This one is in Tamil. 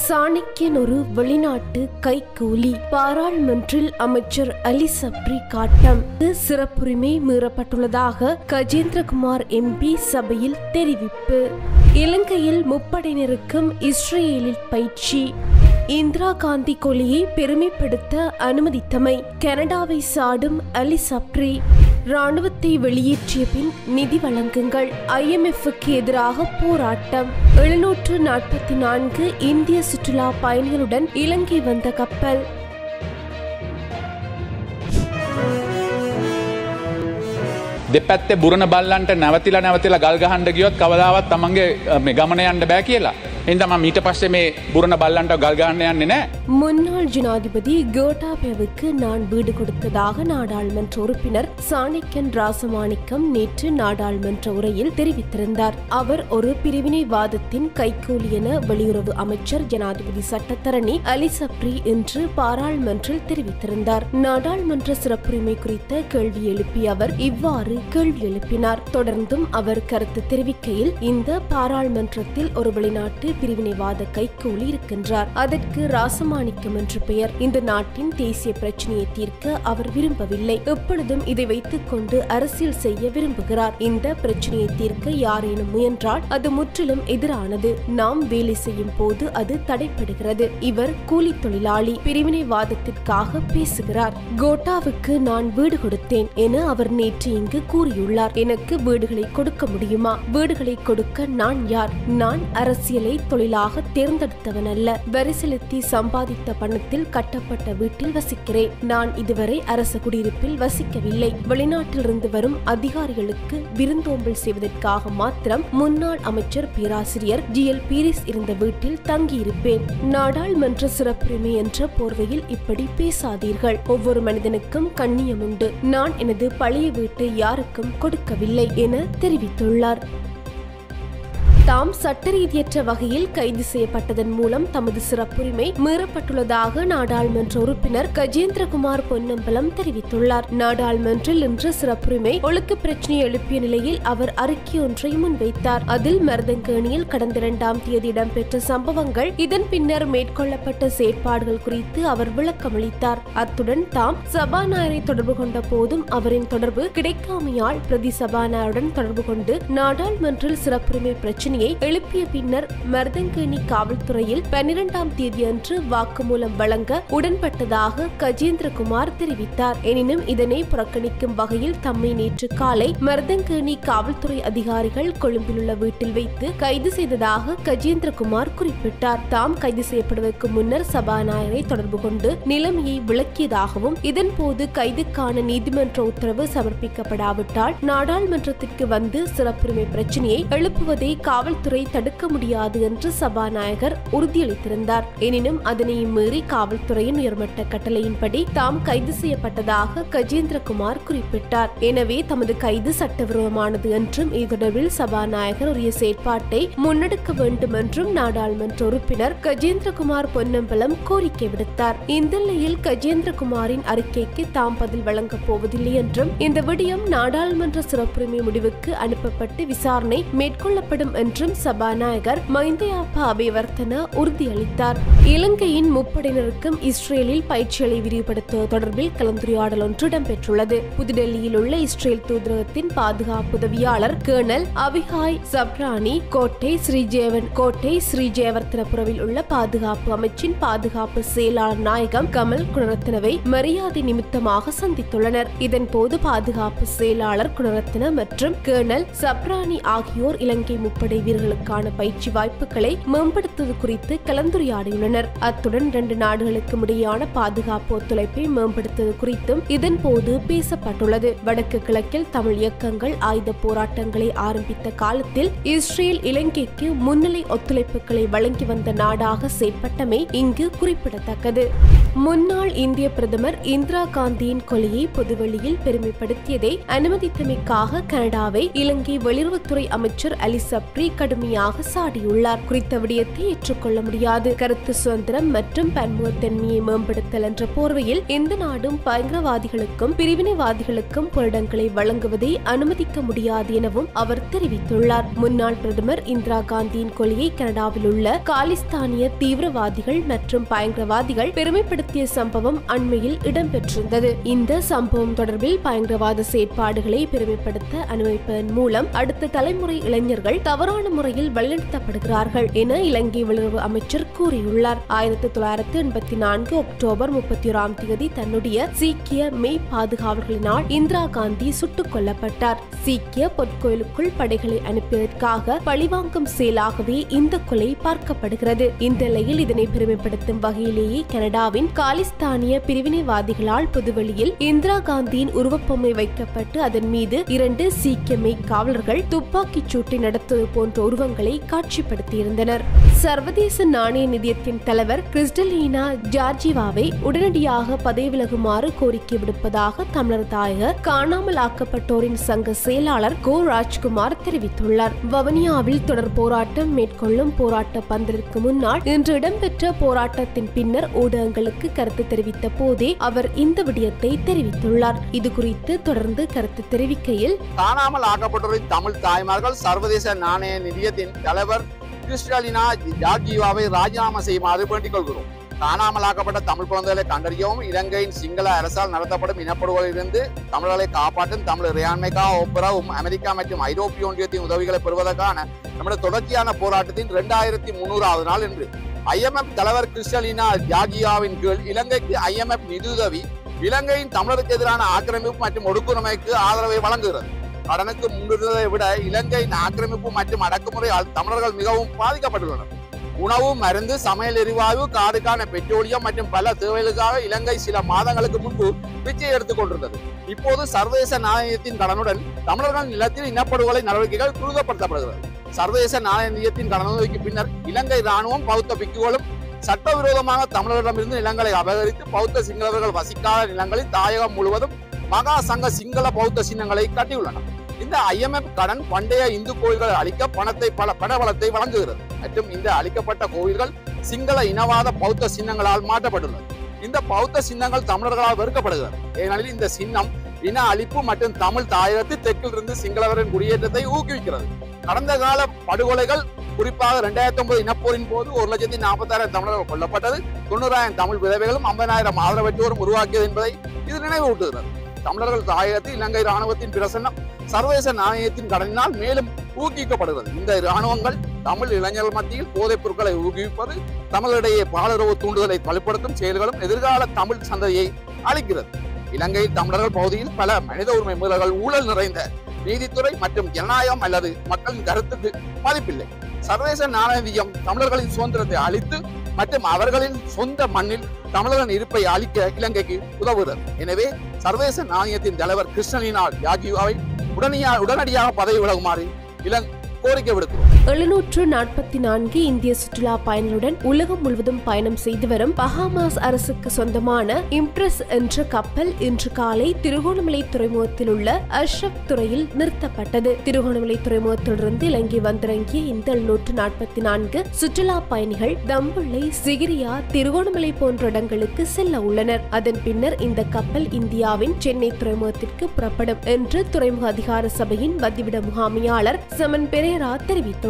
சாணக்கியன் ஒரு வெளிநாட்டு கைக்கூலி பாராளுமன்றில் அமைச்சர் அலி சப்ரி காட்டம் இது சிறப்புரிமை மீறப்பட்டுள்ளதாக கஜேந்திரகுமார் எம்பி சபையில் தெரிவிப்பு இலங்கையில் முப்படையினருக்கும் இஸ்ரேலில் பயிற்சி இந்திரா காந்தி கொலியை பெருமைப்படுத்த அனுமதித்தமை கனடாவை சாடும் அலி சப்ரி ராணுவத்தை வெளியேற்றிய பின் நிதி வழங்குங்கள் ஐஎம்எஃப்க்கு எதிராக போராட்டம் எழுநூற்று நாற்பத்தி நான்கு இந்திய சுற்றுலா பயணிகளுடன் இலங்கை வந்த கப்பல் දෙපැත්තේ බුරණ බල්ලන්ට නැවතිලා නැවතිලා ගල් ගහන්ඩ ගියොත් කවදාවත් තමන්ගේ අ, මේ ගමන යන්න බෑ කියලා. එහින්දම මීට පස්සේ මේ බුරණ බල්ලන්ට ගල් ගහන්න යන්නේ නෑ. முன்னாள் ஜனாதிபதி கோட்டாபேவுக்கு நான் வீடு கொடுத்ததாக நாடாளுமன்ற உறுப்பினர் சாணக்கியன் ராசமாணிக்கம் நேற்று நாடாளுமன்ற உரையில் தெரிவித்திருந்தார் அவர் ஒரு பிரிவினைவாதத்தின் கைக்கூலி என வெளியுறவு அமைச்சர் ஜனாதிபதி சட்டத்தரணி அலி சப்ரி இன்று பாராளுமன்றில் தெரிவித்திருந்தார் நாடாளுமன்ற சிறப்புரிமை குறித்த கேள்வி எழுப்பிய அவர் இவ்வாறு கேள்வி எழுப்பினார் தொடர்ந்தும் அவர் கருத்து தெரிவிக்கையில் இந்த பாராளுமன்றத்தில் ஒரு வெளிநாட்டு பிரிவினைவாத கைக்கூலி இருக்கின்றார் அதற்கு ராசமாணிக்கம் என்று பெயர் இந்த நாட்டின் தேசிய பிரச்சனையை தீர்க்க அவர் விரும்பவில்லை எப்பொழுதும் இதை வைத்துக் கொண்டு அரசியல் செய்ய விரும்புகிறார் இந்த பிரச்சனையை தீர்க்க யாரேனும் முயன்றால் அது முற்றிலும் எதிரானது நாம் வேலை செய்யும் போது அது தடைப்படுகிறது இவர் கூலி தொழிலாளி பிரிவினைவாதத்திற்காக பேசுகிறார் கோட்டாவுக்கு நான் வீடு கொடுத்தேன் என அவர் நேற்று இங்கு கூறியுள்ளார் எனக்கு வீடுகளை கொடுக்க முடியுமா வீடுகளை கொடுக்க நான் யார் நான் அரசியலை தொழிலாக தேர்ந்தெடுத்தவன் அல்ல வரி செலுத்தி சம்பாதித்த பணத்தில் கட்டப்பட்ட வீட்டில் வசிக்கிறேன் நான் இதுவரை அரச குடியிருப்பில் வசிக்கவில்லை வெளிநாட்டிலிருந்து வரும் அதிகாரிகளுக்கு விருந்தோம்பல் செய்வதற்காக மாத்திரம் முன்னாள் அமைச்சர் பேராசிரியர் ஜி எல் பீரிஸ் இருந்த வீட்டில் தங்கியிருப்பேன் நாடாளுமன்ற சிறப்புரிமை என்ற போர்வையில் இப்படி பேசாதீர்கள் ஒவ்வொரு மனிதனுக்கும் கண்ணியம் உண்டு நான் எனது பழைய வீட்டை யாருக்கும் கொடுக்கவில்லை என தெரிவித்துள்ளார் தாம் சட்டரீதியற்ற வகையில் கைது செய்யப்பட்டதன் மூலம் தமது சிறப்புரிமை மீறப்பட்டுள்ளதாக நாடாளுமன்ற உறுப்பினர் கஜேந்திரகுமார் பொன்னம்பலம் தெரிவித்துள்ளார் நாடாளுமன்றில் இன்று சிறப்புரிமை ஒழுக்க பிரச்சினை எழுப்பிய நிலையில் அவர் அறிக்கை ஒன்றை முன்வைத்தார் அதில் மருதங்கேணியில் கடந்த இரண்டாம் தேதி இடம்பெற்ற சம்பவங்கள் இதன் பின்னர் மேற்கொள்ளப்பட்ட செயற்பாடுகள் குறித்து அவர் விளக்கமளித்தார் அத்துடன் தாம் சபாநாயகரை தொடர்பு கொண்ட போதும் அவரின் தொடர்பு கிடைக்காமையால் பிரதி சபாநாயகருடன் தொடர்பு கொண்டு நாடாளுமன்றில் சிறப்புரிமை பிரச்சினையை எழுப்பிய பின்னர் மருதங்கேணி காவல்துறையில் பன்னிரண்டாம் தேதியன்று வாக்குமூலம் வழங்க உடன்பட்டதாக கஜேந்திரகுமார் தெரிவித்தார் எனினும் இதனை புறக்கணிக்கும் வகையில் தம்மை நேற்று காலை மருதங்கேணி காவல்துறை அதிகாரிகள் கொழும்பில் உள்ள வீட்டில் வைத்து கைது செய்ததாக கஜேந்திரகுமார் குறிப்பிட்டார் தாம் கைது செய்யப்படுவதற்கு முன்னர் சபாநாயகரை தொடர்பு கொண்டு நிலைமையை விளக்கியதாகவும் இதன்போது கைதுக்கான நீதிமன்ற உத்தரவு சமர்ப்பிக்கப்படாவிட்டால் நாடாளுமன்றத்திற்கு வந்து சிறப்புரிமை பிரச்சினையை எழுப்புவதை காவல்துறை தடுக்க முடியாது என்று சபாநாயகர் உறுதியளித்திருந்தார் எனினும் அதனையும் மீறி காவல்துறையின் உயர்மட்ட கட்டளையின்படி தாம் கைது செய்யப்பட்டதாக கஜேந்திரகுமார் குறிப்பிட்டார் எனவே தமது கைது சட்டவிரோதமானது என்றும் இது தொடர்பில் சபாநாயகர் உரிய செயற்பாட்டை முன்னெடுக்க வேண்டும் என்றும் நாடாளுமன்ற உறுப்பினர் கஜேந்திரகுமார் பொன்னம்பலம் கோரிக்கை விடுத்தார் இந்த நிலையில் கஜேந்திரகுமாரின் அறிக்கைக்கு தாம் பதில் வழங்கப் போவதில்லை என்றும் இந்த விடயம் நாடாளுமன்ற சிறப்புரிமை முடிவுக்கு அனுப்பப்பட்டு விசாரணை மேற்கொள்ளப்படும் என்றும் சபாநாயகர் மைந்தயாப்பா அபிவர்த்தன உறுதியளித்தார் இலங்கையின் முப்படையினருக்கும் இஸ்ரேலில் பயிற்சிகளை விரிவுபடுத்துவது தொடர்பில் கலந்துரையாடல் ஒன்று இடம்பெற்றுள்ளது புதுடெல்லியில் உள்ள இஸ்ரேல் தூதரகத்தின் பாதுகாப்பு உதவியாளர் கேர்னல் அபிஹாய் சப்ரானி கோட்டை ஸ்ரீஜேவன் கோட்டை ஸ்ரீஜெயவர்த்தனபுரவில் உள்ள பாதுகாப்பு அமைச்சின் பாதுகாப்பு செயலாளர் நாயகம் கமல் குணரத்னவை மரியாதை நிமித்தமாக சந்தித்துள்ளனர் இதன்போது பாதுகாப்பு செயலாளர் குணரத்ன மற்றும் கேர்னல் சப்ரானி ஆகியோர் இலங்கை முப்படை வீரர்களுக்கான பயிற்சி வாய்ப்புகளை மேம்படுத்துவது குறித்து கலந்துரையாடியுள்ளனர் அத்துடன் இரண்டு நாடுகளுக்கும் இடையேயான பாதுகாப்பு ஒத்துழைப்பை மேம்படுத்துவது குறித்தும் இதன்போது பேசப்பட்டுள்ளது வடக்கு கிழக்கில் தமிழ் இயக்கங்கள் ஆயுத போராட்டங்களை ஆரம்பித்த காலத்தில் இஸ்ரேல் இலங்கைக்கு முன்னிலை ஒத்துழைப்புகளை வழங்கி வந்த நாடாக செயற்பட்டமை இங்கு குறிப்பிடத்தக்கது முன்னாள் இந்திய பிரதமர் இந்திரா காந்தியின் கொலையை பொதுவெளியில் பெருமைப்படுத்தியதை அனுமதித்தமைக்காக கனடாவை இலங்கை வெளியுறவுத்துறை அமைச்சர் அலி சப்ரி கடுமையாக சாடியுள்ளார் குறித்த விடயத்தை ஏற்றுக்கொள்ள முடியாது கருத்து சுதந்திரம் மற்றும் பன்முகத்தன்மையை மேம்படுத்தல் என்ற போர்வையில் எந்த நாடும் பயங்கரவாதிகளுக்கும் பிரிவினைவாதிகளுக்கும் புரடங்களை வழங்குவதை அனுமதிக்க முடியாது எனவும் அவர் தெரிவித்துள்ளார் முன்னாள் பிரதமர் இந்திரா காந்தியின் கொலையை கனடாவில் உள்ள காலிஸ்தானிய தீவிரவாதிகள் மற்றும் பயங்கரவாதிகள் பெருமைப்படுத்திய சம்பவம் அண்மையில் இடம்பெற்றிருந்தது இந்த சம்பவம் தொடர்பில் பயங்கரவாத செயற்பாடுகளை பெருமைப்படுத்த அனுமதிப்பதன் மூலம் அடுத்த தலைமுறை இளைஞர்கள் தவறான முறையில் வழிநடத்தப்படுகிறார்கள் என இலங்கை வெளியுறவு அமைச்சர் கூறியுள்ளார் ஆயிரத்தி தொள்ளாயிரத்தி எண்பத்தி நான்கு அக்டோபர் முப்பத்தி ஓராம் தேதி தன்னுடைய சீக்கிய மெய் பாதுகாவலர்களினால் இந்திரா காந்தி சுட்டுக் கொல்லப்பட்டார் சீக்கிய பொற்கோயிலுக்குள் படைகளை அனுப்பியதற்காக பழிவாங்கும் செயலாகவே இந்த கொலை பார்க்கப்படுகிறது இந்த நிலையில் இதனை பெருமைப்படுத்தும் வகையிலேயே கனடாவின் காலிஸ்தானிய பிரிவினைவாதிகளால் பொதுவெளியில் இந்திரா காந்தியின் உருவப்பொம்மை வைக்கப்பட்டு அதன் மீது இரண்டு சீக்கிய மெய் காவலர்கள் துப்பாக்கிச் சூட்டை நடத்துவது போன்ற உருவங்களை காட்சிப்படுத்தியிருந்தனர் சர்வதேச நாணய நிதியத்தின் தலைவர் கிறிஸ்டலீனா ஜார்ஜிவாவை உடனடியாக பதவி விலகுமாறு கோரிக்கை விடுப்பதாக தமிழர் தாயகர் காணாமல் ஆக்கப்பட்டோரின் சங்க செயலாளர் கோ ராஜ்குமார் தெரிவித்துள்ளார் வவனியாவில் தொடர் போராட்டம் மேற்கொள்ளும் போராட்ட பந்தலிற்கு முன்னால் இன்று இடம்பெற்ற போராட்டத்தின் பின்னர் ஊடகங்களுக்கு கருத்து தெரிவித்த போதே அவர் இந்த விடயத்தை தெரிவித்துள்ளார் இது குறித்து தொடர்ந்து கருத்து தெரிவிக்கையில் காணாமல் ஆக்கப்பட்டோரின் தமிழ் தாய்மார்கள் சர்வதேச நாணய நிதியத்தின் தலைவர் கிறிஸ்டலினா ஜார்ஜிவாவை ராஜினாமா செய்யுமாறு வேண்டிக் கொள்கிறோம் காணாமல் ஆக்கப்பட்ட தமிழ் குழந்தைகளை கண்டறியவும் இலங்கையின் சிங்கள அரசால் நடத்தப்படும் இனப்படுகொலிலிருந்து தமிழர்களை காப்பாற்றும் தமிழ் இறையாண்மைக்காக ஒப்புரவும் அமெரிக்கா மற்றும் ஐரோப்பிய ஒன்றியத்தின் உதவிகளை பெறுவதற்கான நம்முடைய தொடர்ச்சியான போராட்டத்தின் இரண்டாயிரத்தி முன்னூறாவது நாள் என்று ஐஎம்எஃப் தலைவர் கிறிஸ்டலினா ஜார்ஜியாவின் கீழ் இலங்கைக்கு ஐஎம்எஃப் நிதியுதவி இலங்கையின் தமிழருக்கு எதிரான ஆக்கிரமிப்பு மற்றும் ஒடுக்குமுறைக்கு ஆதரவை வழங்குகிறது கடனுக்கு முன்னிருந்ததை விட இலங்கையின் ஆக்கிரமிப்பு மற்றும் அடக்குமுறையால் தமிழர்கள் மிகவும் பாதிக்கப்பட்டுள்ளனர் உணவு மருந்து சமையல் எரிவாயு காடுக்கான பெட்ரோலியம் மற்றும் பல தேவைகளுக்காக இலங்கை சில மாதங்களுக்கு முன்பு பிச்சை எடுத்துக் கொண்டிருந்தது இப்போது சர்வதேச நாணயத்தின் கடனுடன் தமிழர்கள் நிலத்தில் இனப்படுகொலை நடவடிக்கைகள் துரிதப்படுத்தப்படுகிறது சர்வதேச நாணய நிதியத்தின் கடனுதவிக்கு பின்னர் இலங்கை ராணுவம் பௌத்த பிக்குகளும் சட்டவிரோதமாக தமிழர்களிடமிருந்து நிலங்களை அபகரித்து பௌத்த சிங்களவர்கள் வசிக்காத நிலங்களில் தாயகம் முழுவதும் மகா சங்க சிங்கள பௌத்த சின்னங்களை கட்டியுள்ளன இந்த ஐஎம்எஃப் கடன் பண்டைய இந்து கோயில்களை அழிக்க பணத்தை பல பணபலத்தை வழங்குகிறது மற்றும் இந்த அழிக்கப்பட்ட கோயில்கள் சிங்கள இனவாத பௌத்த சின்னங்களால் மாற்றப்பட்டுள்ளது இந்த பௌத்த சின்னங்கள் தமிழர்களால் வெறுக்கப்படுகிறது ஏனெனில் இந்த சின்னம் இன அழிப்பு மற்றும் தமிழ் தாயகத்து தெற்கிலிருந்து சிங்களவரின் குடியேற்றத்தை ஊக்குவிக்கிறது கடந்த கால படுகொலைகள் குறிப்பாக இரண்டாயிரத்தி ஒன்பது இனப்போரின் போது ஒரு லட்சத்தி நாற்பத்தாயிரம் தமிழர்கள் கொல்லப்பட்டது தொண்ணூறாயிரம் தமிழ் விதவைகளும் ஐம்பதாயிரம் ஆதரவற்றோரும் உருவாக்கியது என்பதை இது நினைவூட்டுகிறது தமிழர்கள் தாயகத்தில் இலங்கை ராணுவத்தின் பிரசன்னம் சர்வதேச நாணயத்தின் கடனினால் மேலும் ஊக்குவிக்கப்படுகிறது இந்த ராணுவங்கள் தமிழ் இளைஞர்கள் மத்தியில் போதைப் பொருட்களை ஊக்குவிப்பது தமிழரிடையே பாலுறவு தூண்டுதலை வலுப்படுத்தும் செயல்களும் எதிர்கால தமிழ் சந்ததியை அளிக்கிறது இலங்கையில் தமிழர்கள் பகுதியில் பல மனித உரிமை மீறல்கள் ஊழல் நிறைந்த நீதித்துறை மற்றும் ஜனநாயகம் அல்லது மக்களின் கருத்துக்கு மதிப்பில்லை சர்வதேச நாணயம் தமிழர்களின் சுதந்திரத்தை அளித்து மற்றும் அவர்களின் சொந்த மண்ணில் தமிழர்களின் இருப்பை அளிக்க இலங்கைக்கு உதவுகிறது எனவே சர்வதேச நாணயத்தின் தலைவர் கிருஷ்ணலினால் யாஜிவாவை உடனடியா உடனடியாக பதவி விலகுமாறு இலங்கை கோரிக்கை விடுக்கிறோம் எழுநூற்று நாற்பத்தி நான்கு இந்திய சுற்றுலா பயணிகளுடன் உலகம் முழுவதும் பயணம் செய்து வரும் பஹாமாஸ் அரசுக்கு சொந்தமான இம்ப்ரெஸ் என்ற கப்பல் இன்று காலை திருகோணமலை துறைமுகத்தில் உள்ள அஷ்ரப் துறையில் நிறுத்தப்பட்டது திருகோணமலை துறைமுகத்திலிருந்து இலங்கை வந்திறங்கிய இந்த எழுநூற்று நாற்பத்தி நான்கு சுற்றுலா பயணிகள் தம்புள்ளை சிகிரியா திருகோணமலை போன்ற இடங்களுக்கு செல்ல உள்ளனர் அதன் பின்னர் இந்த கப்பல் இந்தியாவின் சென்னை துறைமுகத்திற்கு புறப்படும் என்று துறைமுக அதிகார சபையின் வதிவிட முகாமையாளர் செமன் பெரேரா தெரிவித்துள்ளார்